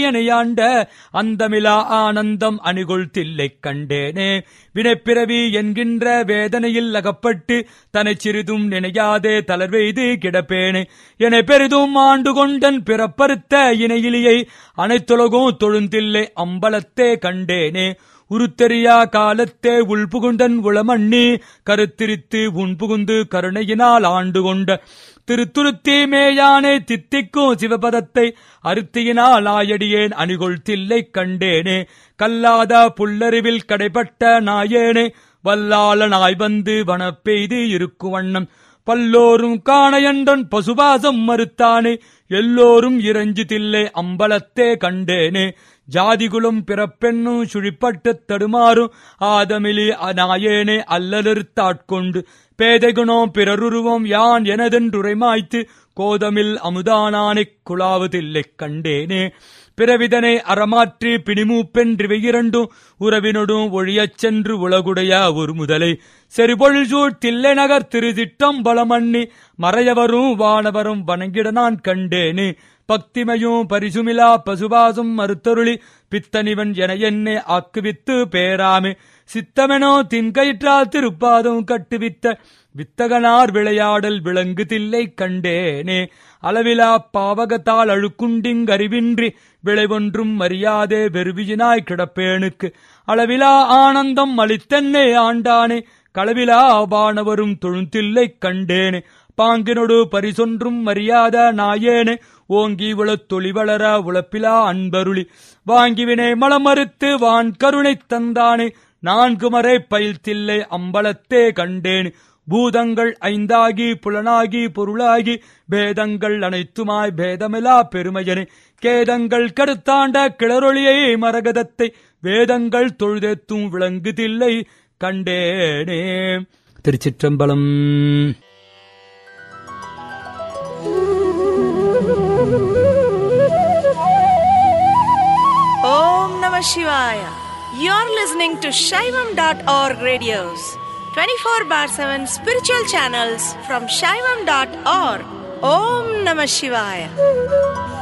எனையாண்ட அந்தமிலா ஆனந்தம் அணிகுள் தில்லை கண்டேனே வினைப்பிறவி என்கின்ற வேதனையில் அகப்பட்டு தனை சிறிதும் நினையாதே தளர்வெய்து கிடப்பேனே என பெரிதும் ஆண்டு கொண்டன் பிறப்பறுத்த இணையிலியை அனைத்துலகும் தொழுந்தில்லை அம்பலத்தே கண்டேனே உருத்தெரியா காலத்தே உள்புகுண்டன் உளமண்ணி கருத்திரித்து உண்புகுந்து கருணையினால் ஆண்டு கொண்ட திருத்துருத்தி மேயானே தித்திக்கும் சிவபதத்தை அருத்தியினால் ஆயடியேன் அணிகொள் தில்லை கண்டேனே கல்லாத புல்லறிவில் கடைப்பட்ட நாயேனே வல்லாள நாய் வந்து வனப்பெய்து இருக்கு வண்ணம் பல்லோரும் காணையன்றன் பசுபாசம் மறுத்தானே எல்லோரும் இறஞ்சு தில்லை அம்பலத்தே கண்டேனே ஜாதிகுலம் பிறப்பெண்ணும் சுழிப்பட்டு தடுமாறும் ஆதமிலி நாயேனே அல்லலிருத்தாட்கொண்டு பேதைகுணம் பிறருருவம் யான் எனதென்றுரைமாய்த்து கோதமில் அமுதானானைக் குழாவதில்லை கண்டேனே பிறவிதனை அறமாற்றி பிணிமூப்பென்று இரண்டும் உறவினொடும் ஒழியச் சென்று உலகுடைய ஒரு முதலை செறிபொழிசூழ் தில்லை நகர் திருதிட்டம் பலமண்ணி மறையவரும் வானவரும் வணங்கிட நான் கண்டேனே பக்திமையும் பரிசுமிலா பசுபாசும் மறுத்தருளி பித்தனிவன் என என்னை ஆக்குவித்து பேராமே சித்தமெனோ தின்கயிற்றா திருப்பாதம் கட்டுவித்த வித்தகனார் விளையாடல் விளங்கு தில்லை கண்டேனே அளவிலா பாவகத்தால் அழுக்குண்டிங்கறிவின்றி விளைவொன்றும் மரியாதே வெறுவியினாய் கிடப்பேனுக்கு அளவிலா ஆனந்தம் அளித்தென்னே ஆண்டானே களவிலா வானவரும் தொழுந்தில்லை கண்டேனே பாங்கினொடு பரிசொன்றும் மரியாத நாயேனே ஓங்கி உளத்தொளி வளர உழப்பிலா அன்பருளி வாங்கிவினை மலமறுத்து வான் கருணை தந்தானே நான்கு மறை பயில்த்தில்லை அம்பலத்தே கண்டேன் பூதங்கள் ஐந்தாகி புலனாகி பொருளாகி பேதங்கள் அனைத்துமாய் பேதமிலா பெருமையனே கேதங்கள் கடுத்தாண்ட கிளரொளியை மரகதத்தை வேதங்கள் தொழுதெத்தும் விளங்குதில்லை கண்டேனே திருச்சிற்றம்பலம் Om Namah Shivaya. You're listening to Shaivam.org radios, 24 bar 7 spiritual channels from Shaivam.org. Om Namah Shivaya.